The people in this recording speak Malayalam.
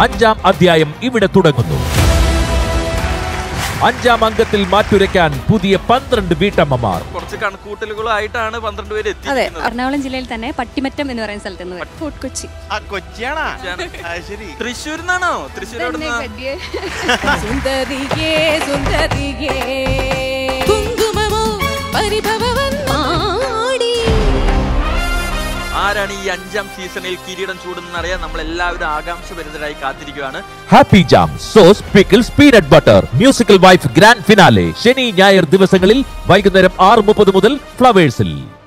അഞ്ചാം അധ്യായം ഇവിടെ തുടങ്ങുന്നു അഞ്ചാം അംഗത്തിൽ മാറ്റുരയ്ക്കാൻ പുതിയ പന്ത്രണ്ട് വീട്ടമ്മമാർ കുറച്ച് കണക്കൂട്ടലുകളായിട്ടാണ് പന്ത്രണ്ട് പേര് അതെ എത്തിയിരിക്കുന്നത് എറണാകുളം ജില്ലയിൽ തന്നെ പട്ടിമറ്റം എന്ന് പറയുന്ന സ്ഥലത്ത് നിന്ന് വരും. ഫോർട്ട് കൊച്ചി ആ കൊച്ചിയാണാ അത് ശരി തൃശ്ശൂരിൽ നിന്നാണോ തൃശ്ശൂർ തന്നെ അവിടുന്ന് കടിയേ. സുന്ദരിയേ സുന്ദരിയേ കുങ്കുമമോ പരിഭവവന്നാടി ആരാണ് ഈ അഞ്ചാം സീസണിൽ കിരീടം ചൂടുന്ന അറിയാൻ നമ്മൾ എല്ലാവരും ആകാംക്ഷഭരിതരായി കാത്തിരിക്കുകയാണ് happy jam sauce pickles peanut butter musical wife grand finale ശനി ഞായർ ദിവസങ്ങളിൽ വൈകുന്നേരം ആറ് മുപ്പത് മുതൽ ഫ്ലവേഴ്സിൽ